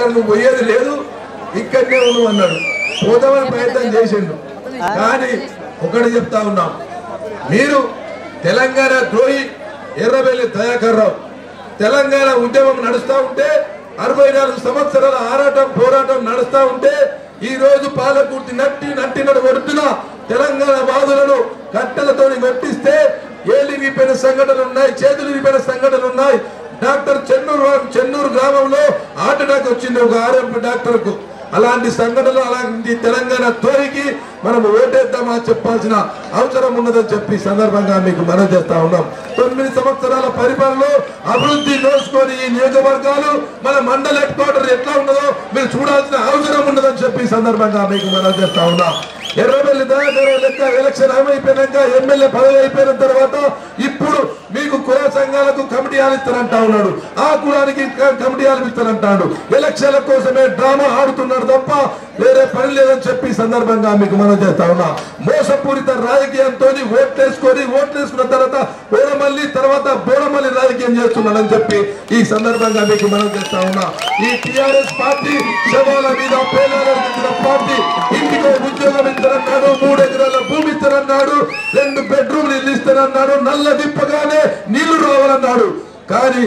నువ్వు పోయేది లేదు ఇక్కడనే ఉండు అన్నాడు పోదామని ప్రయత్నం చేసిండు కానీ ఒకటి చెప్తా ఉన్నాం మీరు తెలంగాణ ద్రోహి ఎర్రబెల్లి దయాకర్ రావు తెలంగాణ ఉద్యమం నడుస్తా ఉంటే అరవై నాలుగు సంవత్సరాల ఆరాటం పోరాటం నడుస్తా ఉంటే ఈ రోజు పాలకూర్తి నట్టి నట్టినడు ఒడుతున్న తెలంగాణ బాధలను కట్టెలతో కొట్టిస్తే ఏలి విరిపోయిన సంఘటనలు ఉన్నాయి చేతులు విరిపోయిన సంఘటనలు ఉన్నాయి డాక్టర్ చెన్నూరు చెన్నూరు గ్రామంలో హార్ట్ అటాక్ వచ్చింది ఒక ఆర్ఎంపీ డాక్టర్ కు అలాంటి సంఘటనలు అలాంటి తెలంగాణ తోరికి మనం ఓటేద్దామా చెప్పాల్సిన అవసరం ఉన్నదని చెప్పి ఈ సందర్భంగా మీకు మనం చేస్తా ఉన్నాం తొమ్మిది సంవత్సరాల పరిపాలనలో అభివృద్ధి నోచుకొని ఈ నియోజకవర్గాలు మన మండల హెడ్ క్వార్టర్ ఎట్లా ఉన్నదో మీరు చూడాల్సిన అవసరం ఉన్నదని చెప్పి ఈ సందర్భంగా మీకు మనం చేస్తా ఉన్నాం ఎర్రబెల్లి దయాకర్ లెక్క ఎలక్షన్ అయిపోయినాక ఎమ్మెల్యే పదవి అయిపోయిన తర్వాత ఇప్పుడు మీకు కుల సంఘాలకు కమిటీలు ఇస్తారంటా ఉన్నాడు ఆ కులానికి క- కమిటీలు ఇస్తారంటాడు ఎలక్షన్ల కోసమే డ్రామా ఆడుతున్నాడు తప్ప వేరే పని లేదని చెప్పి ఈ సందర్భంగా మీకు మనం చేస్తా ఉన్నా మోసపూరిత రాజకీయంతో ఓట్లేసుకొని ఓట్లేసుకున్న తర్వాత బోడమల్లి తర్వాత బోడమల్లి రాజకీయం చేస్తున్నాడని చెప్పి ఈ సందర్భంగా మీకు మనం చేస్తా ఉన్నా ఈ టిఆర్ఎస్ పార్టీ శవాల మీద పేలాల పార్టీ ఇంటికో ఉద్యోగం ఇస్తారన్నాడు మూడు ఎకరాల భూమి ఇస్తారన్నాడు రెండు బెడ్రూమ్లు ఇల్లు ఇస్తారన్నాడు నల్ల దిప్పగానే నీళ్లు రావాలన్నాడు కానీ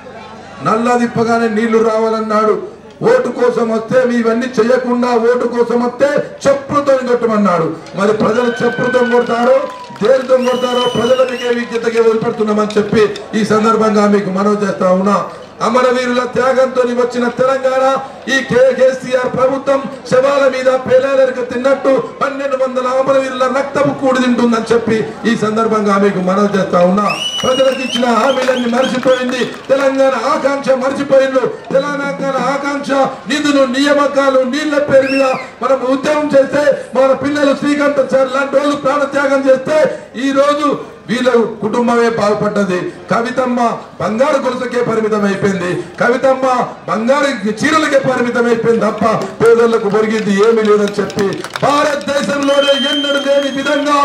నల్ల దిప్పగానే నీళ్లు రావాలన్నాడు ఓటు కోసం వస్తే మీ ఇవన్నీ చేయకుండా ఓటు కోసం వస్తే చెప్పులతో కొట్టమన్నాడు మరి ప్రజలు చెప్పులతో కొడతారో దేనితో కొడతారో ప్రజల మీకే విజ్ఞతకే వదిలిపెడుతున్నామని చెప్పి ఈ సందర్భంగా మీకు మనవి చేస్తా ఉన్నా అమరవీరుల త్యాగంతో వచ్చిన తెలంగాణ ఈ కే- కేసీఆర్ ప్రభుత్వం శవాల మీద పేలాలకు తిన్నట్టు పన్నెండు వందల అమరవీరుల రక్తపు కూడి తింటుందని చెప్పి ఈ సందర్భంగా మీకు మనవి చేస్తా ఉన్నా ప్రజలకు ఇచ్చిన హామీలన్నీ మర్చిపోయింది తెలంగాణ ఆకాంక్ష మర్చిపోయిండు తెలంగాణ ఆకాంక్ష నిధులు నియామకాలు నీళ్ల పేరు మీద మనం ఉద్యమం చేస్తే మన పిల్లలు శ్రీకాంత్ సార్ లాంటి వాళ్ళు ప్రాణత్యాగం చేస్తే ఈ రోజు వీళ్ళ కుటుంబమే బాగుపడ్డది కవితమ్మ బంగారు గొలుసుకే పరిమితం అయిపోయింది కవితమ్మ బంగారు చీరలకే పరిమితం అయిపోయింది తప్ప పేదలకు ఒరిగింది ఏమీ లేదని చెప్పి భారతదేశంలోనే ఎన్నడూ లేని విధంగా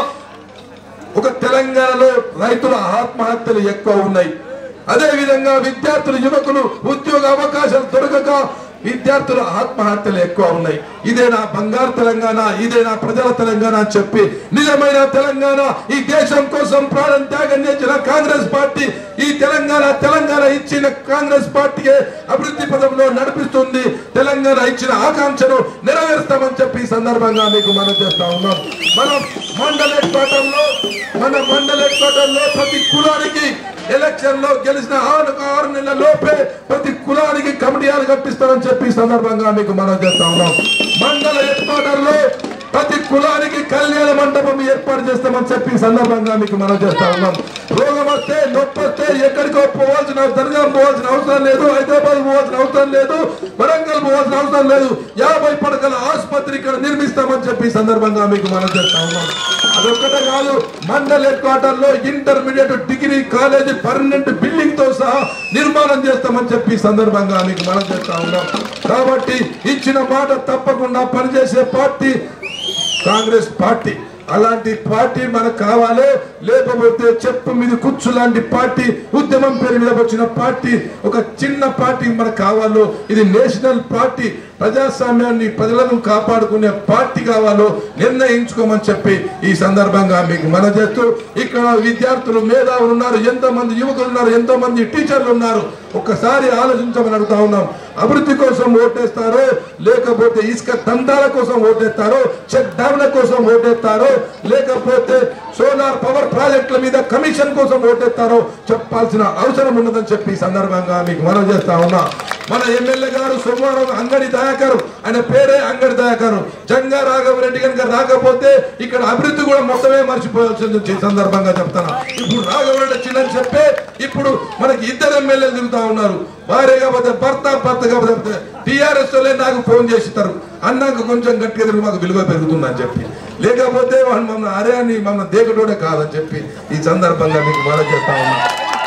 ఒక తెలంగాణలో రైతుల ఆత్మహత్యలు ఎక్కువ ఉన్నాయి అదే విధంగా విద్యార్థులు యువకులు ఉద్యోగ అవకాశాలు దొరకక విద్యార్థుల ఆత్మహత్యలు ఎక్కువ ఉన్నాయి ఇదే నా బంగారు తెలంగాణ ఇదే నా ప్రజల తెలంగాణ అని చెప్పి నిజమైన తెలంగాణ ఈ దేశం కోసం ప్రాణం త్యాగం చేసిన కాంగ్రెస్ పార్టీ ఈ తెలంగాణ తెలంగాణ ఇచ్చిన కాంగ్రెస్ పార్టీకే అభివృద్ధి పదంలో నడిపిస్తుంది తెలంగాణ ఇచ్చిన ఆకాంక్షను నెరవేరుస్తామని చెప్పి ఈ సందర్భంగా మీకు మనం చేస్తా ఉన్నాం మనం మండల కోటంలో మన మండల కోటంలో ప్రతి కులానికి ఎలక్షన్ లో గెలిచిన ఆరు ఆరు నెలల లోపే ప్రతి కులానికి కమిటీలు కట్టిస్తారని చెప్పి ఈ సందర్భంగా మీకు మనం చేస్తా ఉన్నాం మండల హెడ్ క్వార్టర్ లో ప్రతి కులానికి కళ్యాణ మండపం ఏర్పాటు చేస్తామని చెప్పి ఈ సందర్భంగా మీకు మనం చేస్తా ఉన్నాం రోగం వస్తే నొప్పి వస్తే ఎక్కడికో పోవాల్సిన దర్గా పోవాల్సిన అవసరం లేదు హైదరాబాద్ పోవాల్సిన అవసరం లేదు వరంగల్ పోవాల్సిన అవసరం లేదు యాభై పడకల ఆసుపత్రి ఇక్కడ నిర్మిస్తామని చెప్పి ఈ సందర్భంగా మీకు మనం చేస్తా ఉన్నాం అదొక్కటే కాదు మండల్ హెడ్ క్వార్టర్ లో intermediate degree college permanent building తో సహా నిర్మాణం చేస్తామని చెప్పి ఈ సందర్భంగా మీకు మనం చేస్తా ఉన్నాం కాబట్టి ఇచ్చిన మాట తప్పకుండా పనిచేసే పార్టీ కాంగ్రెస్ పార్టీ అలాంటి పార్టీ మనకు కావాలి లేకపోతే చెప్పు మీద కుచ్చు లాంటి పార్టీ ఉద్యమం పేరు మీద వచ్చిన పార్టీ ఒక చిన్న పార్టీ మనకు కావాలో ఇది నేషనల్ పార్టీ ప్రజాస్వామ్యాన్ని ప్రజలను కాపాడుకునే పార్టీ కావాలో నిర్ణయించుకోమని చెప్పి ఈ సందర్భంగా మీకు మన చేస్తూ ఇక్కడ విద్యార్థులు మేధావులు ఉన్నారు ఎంతో మంది యువకులు ఉన్నారు ఎంతో మంది టీచర్లు ఉన్నారు ఒక్కసారి ఆలోచించమని అడుగుతా ఉన్నాం అభివృద్ధి కోసం ఓటేస్తారో లేకపోతే ఇసుక దందాల కోసం ఓటేస్తారో చెక్ డ్యామ్ల కోసం ఓటేస్తారో లేకపోతే సోలార్ పవర్ ప్రాజెక్టుల మీద కమిషన్ కోసం ఓటేస్తారో చెప్పాల్సిన అవసరం ఉన్నదని చెప్పి ఈ సందర్భంగా మీకు మనం చేస్తా ఉన్నా మన ఎమ్మెల్యే గారు సోమవారం అంగడి దయాకరు ఆయన పేరే అంగడి దయాకరు జంగా రాఘవరెడ్డి కనుక రాకపోతే ఇక్కడ అభివృద్ధి కూడా మొత్తమే మర్చిపోవాల్సింది ఈ సందర్భంగా చెప్తాను ఇప్పుడు రాఘవరెడ్డి వచ్చిందని చెప్పే ఇప్పుడు మనకి ఇద్దరు ఎమ్మెల్యేలు తిరుగుతా ఉన్నారు భార్య కాకపోతే భర్త భర్త కాకపోతే టిఆర్ఎస్ వాళ్ళే నాకు ఫోన్ చేస్తారు అన్నాక కొంచెం గట్టిగా తిరిగి మాకు విలువ పెరుగుతుందని చెప్పి లేకపోతే వాళ్ళు మమ్మల్ని అరే అని మమ్మల్ని దేకటోడే కాదని చెప్పి ఈ సందర్భంగా మీకు మనం చేస్తా ఉన్నా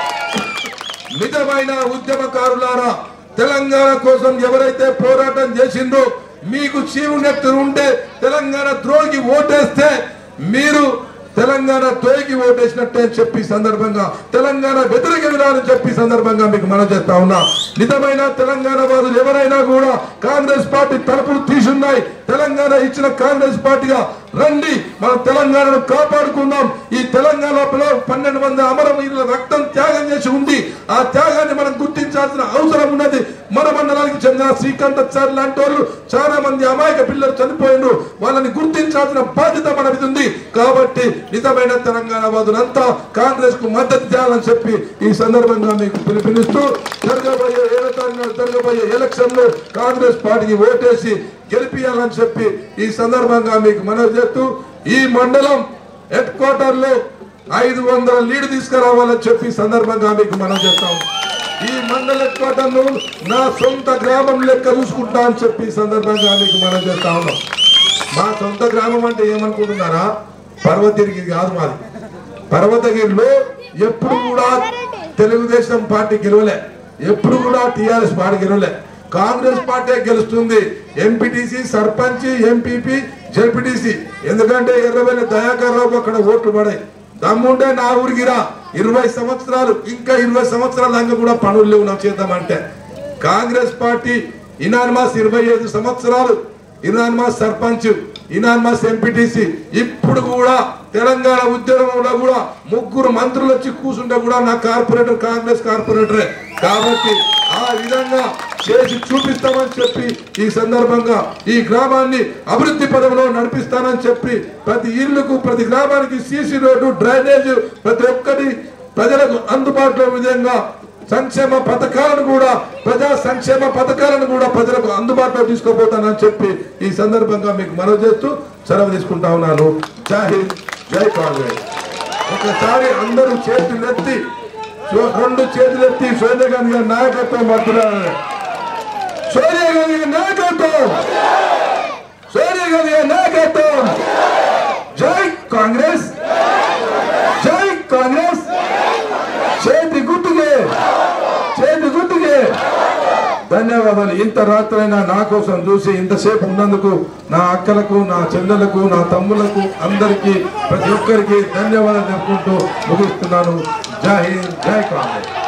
నిజమైన ఉద్యమకారులారా తెలంగాణ కోసం ఎవరైతే పోరాటం చేసిండ్రో మీకు చీవు నెత్తురు ఉంటే తెలంగాణ ద్రోహికి ఓటేస్తే మీరు తెలంగాణ తోయికి ఓటేసినట్టే అని చెప్పి ఈ సందర్భంగా తెలంగాణ వ్యతిరేక విధానం చెప్పి ఈ సందర్భంగా మీకు మనం చేస్తా ఉన్నా నిజమైన తెలంగాణ వాదులు ఎవరైనా కూడా కాంగ్రెస్ పార్టీ తలుపులు తీసున్నాయి తెలంగాణ ఇచ్చిన కాంగ్రెస్ పార్టీగా రండి మన తెలంగాణను కాపాడుకుందాం ఈ తెలంగాణలో పన్నెండు మంది అమరవీరుల రక్తం త్యాగం చేసి ఉంది ఆ త్యాగాన్ని మనం గుర్తించాల్సిన అవసరం ఉన్నది మన మండలానికి చెందిన శ్రీకంఠాచారి లాంటి వాళ్ళు చాలా మంది అమాయక పిల్లలు చనిపోయిండ్రు వాళ్ళని గుర్తించాల్సిన బాధ్యత మన మీద ఉంది కాబట్టి నిజమైన తెలంగాణ వాదులంతా కాంగ్రెస్ కు మద్దతు చేయాలని చెప్పి ఈ సందర్భంగా మీకు పిలుపునిస్తూ జరగబోయే ఏడో తారీఖున జరగబోయే ఎలక్షన్ లో కాంగ్రెస్ పార్టీకి ఓటేసి గెలిపియాలని చెప్పి ఈ సందర్భంగా మీకు మనవి చేస్తూ ఈ మండలం హెడ్ క్వార్టర్ లో ఐదు వందల లీడ్ తీసుకురావాలని చెప్పి ఈ సందర్భంగా మీకు మనం చేస్తాం ఈ మండల హెడ్ క్వార్టర్ ను నా సొంత గ్రామం లెక్క చూసుకుంటా అని చెప్పి ఈ సందర్భంగా మీకు మనం చేస్తా ఉన్నాం మా సొంత గ్రామం అంటే ఏమనుకుంటున్నారా పర్వతగిరి కాదు మాది పర్వతగిరిలో ఎప్పుడు కూడా తెలుగుదేశం పార్టీ గెలవలే ఎప్పుడు కూడా టిఆర్ఎస్ పార్టీ గెలవలే కాంగ్రెస్ పార్టీ గెలుస్తుంది ఎంపీటీసీ సర్పంచ్ ఎంపీపీ జెడ్పీటీసీ ఎందుకంటే ఎర్రబెల్లి దయాకర్ రావు అక్కడ ఓట్లు పడాయి దమ్ముంటే నా ఊరికి రా ఇరవై సంవత్సరాలు ఇంకా ఇరవై సంవత్సరాల దాకా కూడా పనులు లేవు నా చేద్దామంటే కాంగ్రెస్ పార్టీ ఇనానిమాస్ ఇరవై ఐదు సంవత్సరాలు ఇనానిమాస్ సర్పంచ్ ఇనానిమాస్ ఎంపీటీసీ ఇప్పుడు కూడా తెలంగాణ ఉద్యమంలో కూడా ముగ్గురు మంత్రులు వచ్చి కూర్చుంటే కూడా నా కార్పొరేటర్ కాంగ్రెస్ కార్పొరేటరే కాబట్టి ఆ విధంగా చేసి చూపిస్తామని చెప్పి ఈ సందర్భంగా ఈ గ్రామాన్ని అభివృద్ధి పదంలో నడిపిస్తానని చెప్పి ప్రతి ఇల్లుకు ప్రతి గ్రామానికి సీసీ రోడ్డు డ్రైనేజ్ ప్రతి ఒక్కటి ప్రజలకు అందుబాటులో విధంగా సంక్షేమ పథకాలను కూడా ప్రజా సంక్షేమ పథకాలను కూడా ప్రజలకు అందుబాటులో తీసుకుపోతానని చెప్పి ఈ సందర్భంగా మీకు మనవి చేస్తూ సెలవు తీసుకుంటా ఉన్నాను జై హింద్ జై కాంగ్రెస్ ఒకసారి అందరూ చేతులెత్తి సో- రెండు చేతులెత్తి సోనియా గాంధీ గారి నాయకత్వం పడుతున్నారు సోనియా గాంధీ గారి నాయకత్వం సోనియా గాంధీ గారి నాయకత్వం జై కాంగ్రెస్ జై కాంగ్రెస్ చేతి గుర్తుకే చేతి గుర్తుకే ధన్యవాదాలు ఇంత రాత్రైనా నా కోసం చూసి ఇంతసేపు ఉన్నందుకు నా అక్కలకు నా చెల్లెలకు నా తమ్ములకు అందరికీ ప్రతి ఒక్కరికి ధన్యవాదాలు చెప్పుకుంటూ ముగిస్తున్నాను జై హింద్ జై కాంగ్రెస్